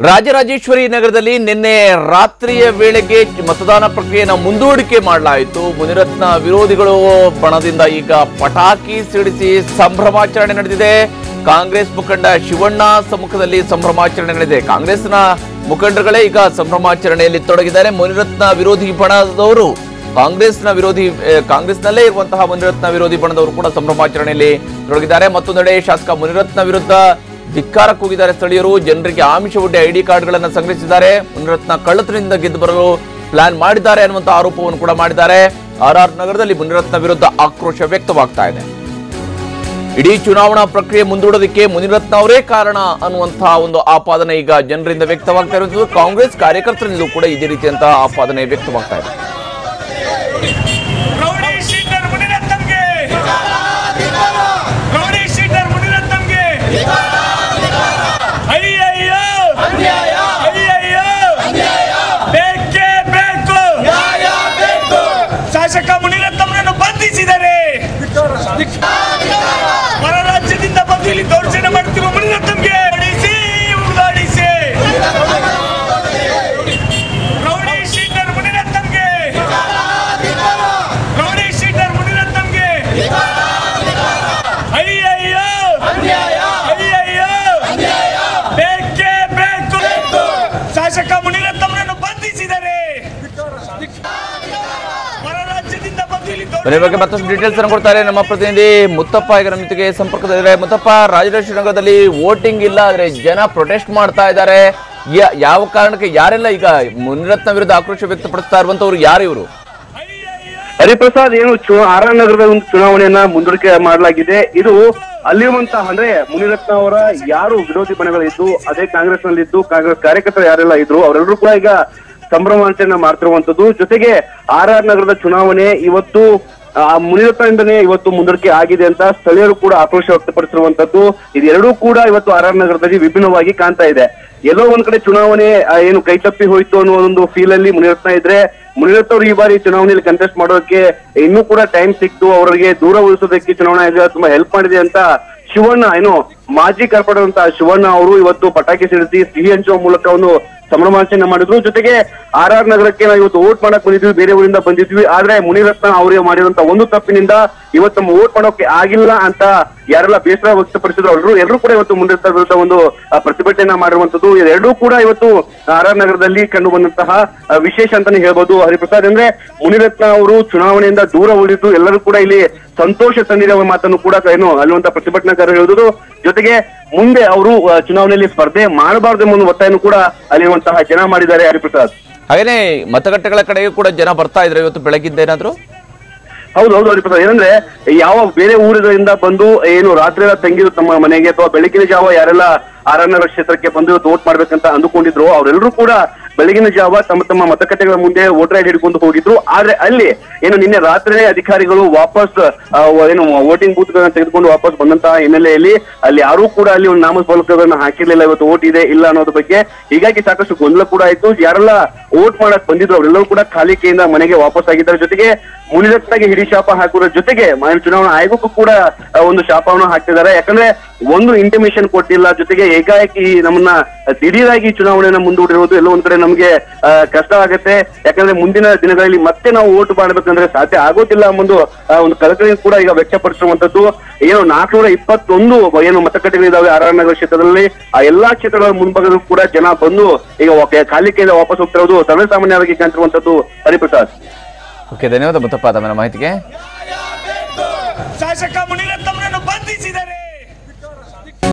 ರಾಜರಾಜೇಶ್ವರಿ ನಗರದಲ್ಲಿ ನಿನ್ನೆ ರಾತ್ರಿಯ ವೇಳೆಗೆ ಮತದಾನ ಪ್ರಕ್ರಿಯೆಯನ್ನು ಮುಂದೂಡಿಕೆ ಮಾಡಲಾಯಿತು ಮುನಿರತ್ನ ವಿರೋಧಿಗಳು ಬಣದಿಂದ ಈಗ ಪಟಾಕಿ ಸಿಡಿಸಿ ಸಂಭ್ರಮಾಚರಣೆ ನಡೆದಿದೆ ಕಾಂಗ್ರೆಸ್ ಮುಖಂಡ ಶಿವಣ್ಣ ಸಮ್ಮುಖದಲ್ಲಿ ಸಂಭ್ರಮಾಚರಣೆ ನಡೆದಿದೆ ಕಾಂಗ್ರೆಸ್ನ ಮುಖಂಡರುಗಳೇ ಈಗ ಸಂಭ್ರಮಾಚರಣೆಯಲ್ಲಿ ತೊಡಗಿದ್ದಾರೆ ಮುನಿರತ್ನ ವಿರೋಧಿ ಬಣದವರು ಕಾಂಗ್ರೆಸ್ನ ವಿರೋಧಿ ಆ, ಕಾಂಗ್ರೆಸ್ನಲ್ಲೇ ಇರುವಂತಹ ಮುನಿರತ್ನ ವಿರೋಧಿ ಬಣದವರು ಕೂಡ ಸಂಭ್ರಮಾಚರಣೆಯಲ್ಲಿ ತೊಡಗಿದ್ದಾರೆ ಮತ್ತೊಂದೆಡೆ ಶಾಸಕ ಮುನಿರತ್ನ ವಿರುದ್ಧ ಧಿಕ್ಕಾರ ಕೂಗಿದ್ದಾರೆ ಸ್ಥಳೀಯರು ಜನರಿಗೆ ಆಮಿಷವೊಡ್ಡಿ ಐಡಿ ಕಾರ್ಡ್ಗಳನ್ನು ಸಂಗ್ರಹಿಸಿದ್ದಾರೆ ಮುನಿರತ್ನ ಕಳ್ಳತನದಿಂದ ಗೆದ್ದು ಬರಲು ಪ್ಲಾನ್ ಮಾಡಿದ್ದಾರೆ ಅನ್ನುವಂತ ಆರೋಪವನ್ನು ಕೂಡ ಮಾಡಿದ್ದಾರೆ ಆರ್ ಆರ್ ನಗರದಲ್ಲಿ ಮುನಿರತ್ನ ವಿರುದ್ಧ ಆಕ್ರೋಶ ವ್ಯಕ್ತವಾಗ್ತಾ ಇದೆ ಇಡೀ ಚುನಾವಣಾ ಪ್ರಕ್ರಿಯೆ ಮುಂದೂಡೋದಕ್ಕೆ ಮುನಿರತ್ನ ಅವರೇ ಕಾರಣ ಅನ್ನುವಂತಹ ಒಂದು ಆಪಾದನೆ ಈಗ ಜನರಿಂದ ವ್ಯಕ್ತವಾಗ್ತಾ ಇರುವಂತದ್ದು ಕಾಂಗ್ರೆಸ್ ಕಾರ್ಯಕರ್ತರಿಂದಲೂ ಕೂಡ ಇದೇ ರೀತಿಯಂತಹ ಆಪಾದನೆ ವ್ಯಕ್ತವಾಗ್ತಾ ಇದೆ ರೌಡಿ ಶೀಟರ್ ಮುನಿರತ್ನಂಗೆ ರೌಡಿ ಶೀಟರ್ ಮುನಿರತ್ನಂಗೆ ಅಯ್ಯಯ್ಯೋ ಅಯ್ಯಯ್ಯೋ ಬೇಕೇ ಬೇಕು ಶಾಸಕ ಮುನಿರತ್ನಮ್ಮನನ್ನು ಬಂಧಿಸಿದರೆ ಹೊರ ರಾಜ್ಯದಿಂದ ಬಂದು ಇಲ್ಲಿ ದೌರ್ಜನ್ಯ ಮಾಡುತ್ತಿರುವ ಮುನಿರತ್ನಂಗೆ ಹೊಡಿಸಿ ಉಳಿದಾಡಿಸಿ ರೌಡಿ ಶೀಟರ್ ಮುನಿರತ್ನಂಗೆ ರೌಡಿ ಶೀಟರ್ ಮುನಿರತ್ನಂಗೆ ಅಯ್ಯಯ್ಯೋ ಅಯ್ಯಯ್ಯೋ ಬೇಕೇ ಬೇಕು ಶಾಸಕ ಮುನಿರತ್ನಮ್ಮನನ್ನು ಬಂಧಿಸಿದರೆ ಹೊರ ರಾಜ್ಯದಿಂದ ಬಂದು ಇಲ್ಲಿ ಮನೆ ಬಗ್ಗೆ ಮತ್ತಷ್ಟು ಡೀಟೇಲ್ಸ್ ಅನ್ನು ಕೊಡ್ತಾರೆ ನಮ್ಮ ಪ್ರತಿನಿಧಿ ಮುತ್ತಪ್ಪ ಈಗ ನಮ್ಮ ಜೊತೆಗೆ ಸಂಪರ್ಕದಲ್ಲಿದ್ದಾರೆ ಮುತ್ತಪ್ಪ ರಾಜರಾಜೇಶ್ವರಿ ನಗರದಲ್ಲಿ ವೋಟಿಂಗ್ ಇಲ್ಲ ಆದ್ರೆ ಜನ ಪ್ರೊಟೆಸ್ಟ್ ಮಾಡ್ತಾ ಇದ್ದಾರೆ ಯಾ- ಯಾವ ಕಾರಣಕ್ಕೆ ಯಾರೆಲ್ಲ ಈಗ ಮುನಿರತ್ನ ವಿರುದ್ಧ ಆಕ್ರೋಶ ವ್ಯಕ್ತಪಡಿಸ್ತಾ ಇರುವಂತವ್ರು ಯಾರು ಇವರು ಹರಿಪ್ರಸಾದ್ ಏನು ಚು ಆರ್ ಆರ್ ನಗರದ ಒಂದು ಚುನಾವಣೆಯನ್ನ ಮುಂದೂಡಿಕೆ ಮಾಡಲಾಗಿದೆ ಇದು ಅಲ್ಲಿರುವಂತಹ ಅಂದ್ರೆ ಮುನಿರತ್ನ ಅವರ ಯಾರು ವಿರೋಧಿ ಬಣಗಳಿದ್ದು ಅದೇ ಕಾಂಗ್ರೆಸ್ ನಲ್ಲಿದ್ದು ಕಾಂಗ್ರೆಸ್ ಕಾರ್ಯಕರ್ತರು ಯಾರೆಲ್ಲ ಇದ್ರು ಅವರೆಲ್ಲರೂ ಕೂಡ ಈಗ ಸಂಭ್ರಮಾಚರಣೆ ಮಾಡ್ತಿರುವಂತದ್ದು ಜೊತೆಗೆ ಆರ್ ಆರ್ ನಗರದ ಚುನಾವಣೆ ಇವತ್ತು ಆ ಮುನಿರತ್ನದಿಂದನೇ ಇವತ್ತು ಮುಂದೂಡಿಕೆ ಆಗಿದೆ ಅಂತ ಸ್ಥಳೀಯರು ಕೂಡ ಆಕ್ರೋಶ ವ್ಯಕ್ತಪಡಿಸಿರುವಂತದ್ದು ಇದೆರಡೂ ಕೂಡ ಇವತ್ತು ಆರ್ ಆರ್ ನಗರದಲ್ಲಿ ವಿಭಿನ್ನವಾಗಿ ಕಾಣ್ತಾ ಇದೆ ಎಲ್ಲೋ ಒಂದ್ ಕಡೆ ಚುನಾವಣೆ ಆ, ಏನು ಕೈತಪ್ಪಿ ಹೋಯ್ತು ಅನ್ನೋ ಒಂದು ಫೀಲ್ ಅಲ್ಲಿ ಮುನಿರತ್ನ ಇದ್ರೆ ಮುನಿರತ್ನ ಅವರು ಈ ಬಾರಿ ಚುನಾವಣೆಯಲ್ಲಿ ಕಂಟೆಸ್ಟ್ ಮಾಡೋದಕ್ಕೆ ಇನ್ನೂ ಕೂಡ ಟೈಮ್ ಸಿಕ್ತು ಅವರಿಗೆ ದೂರ ಉಳಿಸೋದಕ್ಕೆ ಚುನಾವಣಾ ಆಯೋಗ ತುಂಬಾ ಹೆಲ್ಪ್ ಮಾಡಿದೆ ಅಂತ ಶಿವಣ್ಣ ಏನು ಮಾಜಿ ಕಾರ್ಪೊರೇಟರ್ ಅಂತ ಶಿವಣ್ಣ ಅವರು ಇವತ್ತು ಪಟಾಕಿ ಸಿಡಿಸಿ ಸಿಹಿ ಹಂಚುವ ಮೂಲಕ ಒಂದು ಸಂಭ್ರಮಾಚರಣೆ ಮಾಡಿದ್ರು ಜೊತೆಗೆ ಆರ್ ಆರ್ ನಗರಕ್ಕೆ ನಾವು ಇವತ್ತು ವೋಟ್ ಮಾಡಕ್ ಬಂದಿದ್ವಿ ಬೇರೆ ಊರಿಂದ ಬಂದಿದ್ವಿ ಆದ್ರೆ ಮುನಿರತ್ನ ಅವರಿಗೆ ಮಾಡಿರುವಂತ ಒಂದು ತಪ್ಪಿನಿಂದ ಇವತ್ತು ನಮ್ಮ ವೋಟ್ ಮಾಡೋಕೆ ಆಗಿಲ್ಲ ಅಂತ ಯಾರೆಲ್ಲ ಬೇಸರ ವ್ಯಕ್ತಪಡಿಸಿದ್ರು ಎಲ್ಲರೂ ಎಲ್ಲರೂ ಕೂಡ ಇವತ್ತು ಮುನಿರತ್ನ ವಿರುದ್ಧ ಒಂದು ಆ, ಪ್ರತಿಭಟನೆಯನ್ನ ಮಾಡಿರುವಂತದ್ದು ಎರಡೂ ಕೂಡ ಇವತ್ತು ಆರ್ ಆರ್ ನಗರದಲ್ಲಿ ಕಂಡು ಬಂದಂತಹ ಆ, ವಿಶೇಷ ಅಂತಾನೆ ಹೇಳ್ಬೋದು ಹರಿಪ್ರಸಾದ್ ಅಂದ್ರೆ ಮುನಿರತ್ನ ಅವರು ಚುನಾವಣೆಯಿಂದ ದೂರ ಉಳಿದು ಎಲ್ಲರೂ ಕೂಡ ಇಲ್ಲಿ ಸಂತೋಷ ತಂದಿರುವ ಮಾತನ್ನು ಕೂಡ ಏನು ಅಲ್ಲಿರುವಂತ ಪ್ರತಿಭಟನಾಕಾರರು ಹೇಳುವುದು ಜೊತೆಗೆ ಮುಂದೆ ಅವರು ಆ, ಚುನಾವಣೆಯಲ್ಲಿ ಸ್ಪರ್ಧೆ ಮಾಡಬಾರದು ಎಂಬ ಒಂದು ಒತ್ತಾಯವನ್ನು ಕೂಡ ಅಲ್ಲಿರುವಂತಹ ಜನ ಮಾಡಿದ್ದಾರೆ ಹರಿಪ್ರಸಾದ್ ಹಾಗೇನೆ ಮತಗಟ್ಟೆಗಳ ಕಡೆಗೂ ಕೂಡ ಜನ ಬರ್ತಾ ಇದ್ರೆ ಇವತ್ತು ಬೆಳಗಿಂದ ಏನಾದ್ರು ಹೌದು ಹೌದು ಹರಿಪ್ರಸಾದ್ ಏನಂದ್ರೆ ಯಾವ ಬೇರೆ ಊರುಗಳಿಂದ ಬಂದು ಏನು ರಾತ್ರಿ ಎಲ್ಲ ತಂಗಿದ್ರು ತಮ್ಮ ಮನೆಗೆ ಅಥವಾ ಬೆಳಗಿನ ಜಾವ ಯಾರೆಲ್ಲ ಆರಣ್ಯ ಕ್ಷೇತ್ರಕ್ಕೆ ಬಂದು ಇವತ್ತು ವೋಟ್ ಮಾಡ್ಬೇಕಂತ ಅಂದುಕೊಂಡಿದ್ರು ಅವರೆಲ್ಲರೂ ಕೂಡ ಬೆಳಗಿನ ಜಾವ ತಮ್ಮ ತಮ್ಮ ಮತಗಟ್ಟೆಗಳ ಮುಂದೆ ವೋಟರ್ ಐಡಿ ಹಿಡ್ಕೊಂಡು ಹೋಗಿದ್ರು ಆದ್ರೆ ಅಲ್ಲಿ ಏನು ನಿನ್ನೆ ರಾತ್ರಿನೇ ಅಧಿಕಾರಿಗಳು ವಾಪಸ್ ಆ, ವ- ಏನು ವೋಟಿಂಗ್ ಬೂತ್ ಗಳನ್ನ ತೆಗೆದುಕೊಂಡು ವಾಪಸ್ ಬಂದಂತಹ ಹಿನ್ನೆಲೆಯಲ್ಲಿ ಅಲ್ಲಿ ಯಾರೂ ಕೂಡ ಅಲ್ಲಿ ಒಂದು ನಾಮಫಲಕಗಳನ್ನ ಹಾಕಿರ್ಲಿಲ್ಲ ಇವತ್ತು ವೋಟ್ ಇದೆ ಇಲ್ಲ ಅನ್ನೋದ್ರ ಬಗ್ಗೆ ಹೀಗಾಗಿ ಸಾಕಷ್ಟು ಗೊಂದಲ ಕೂಡ ಆಯ್ತು ಯಾರೆಲ್ಲ ವೋಟ್ ಮಾಡಕ್ ಬಂದಿದ್ರು ಅವರೆಲ್ಲರೂ ಕೂಡ ಖಾಲಿ ಕೈಯಿಂದ ಮನೆಗೆ ವಾಪಸ್ ಆಗಿದ್ದಾರೆ ಜೊತೆಗೆ ಮುನಿರತ್ನಗೆ ಹಿಡಿ ಶಾಪ ಹಾಕುವುದರ ಜೊತೆಗೆ ಮಾನ್ಯ ಚುನಾವಣಾ ಆಯೋಗಕ್ಕೂ ಕೂಡ ಆ, ಒಂದು ಶಾಪವನ್ನು ಹಾಕ್ತಿದ್ದಾರೆ ಯಾಕಂದ್ರೆ ಒಂದು ಇಂಟಿಮೇಷನ್ ಕೊಟ್ಟಿಲ್ಲ ಜೊತೆಗೆ ಏಕಾಏಕಿ ನಮ್ಮನ್ನ ದಿಢೀರಾಗಿ ಈ ಚುನಾವಣೆಯನ್ನ ಮುಂದೂಡಿರುವುದು ಎಲ್ಲೋ ಒಂದ್ ಕಡೆ ನಮ್ಗೆ ಆ, ಕಷ್ಟ ಆಗತ್ತೆ ಯಾಕಂದ್ರೆ ಮುಂದಿನ ದಿನಗಳಲ್ಲಿ ಮತ್ತೆ ನಾವು ವೋಟ್ ಮಾಡ್ಬೇಕಂದ್ರೆ ಸಾಧ್ಯ ಆಗೋದಿಲ್ಲ ಎಂಬುದು ಆ, ಒಂದು ಕಳಕಳಿ ಕೂಡ ಈಗ ವ್ಯಕ್ತಪಡಿಸಿರುವಂತದ್ದು ಏನು ನಾಲ್ಕನೂರ ಇಪ್ಪತ್ತೊಂದು ಏನು ಮತಗಟ್ಟೆಗಳಿದಾವೆ ಆರ್ ಆರ್ ನಗರ ಕ್ಷೇತ್ರದಲ್ಲಿ ಆ ಎಲ್ಲಾ ಕ್ಷೇತ್ರಗಳ ಮುಂಭಾಗದಲ್ಲೂ ಕೂಡ ಜನ ಬಂದು ಈಗ ವಾ- ಖಾಲಿ ಕೈಯಿಂದ ವಾಪಸ್ ಹೋಗ್ತಿರೋದು ಸರ್ವೇಸಾಮಾನ್ಯವಾಗಿ ಕಾಣ್ತಿರುವಂತದ್ದು ಹರಿಪ್ರಸಾದ್ ಓಕೆ ಧನ್ಯವಾದ ಮುತ್ತಪ್ಪ ತಮ್ಮ ಮಾಹಿತಿಗೆ ಶಾಸಕ ಮುನಿರತ್ನ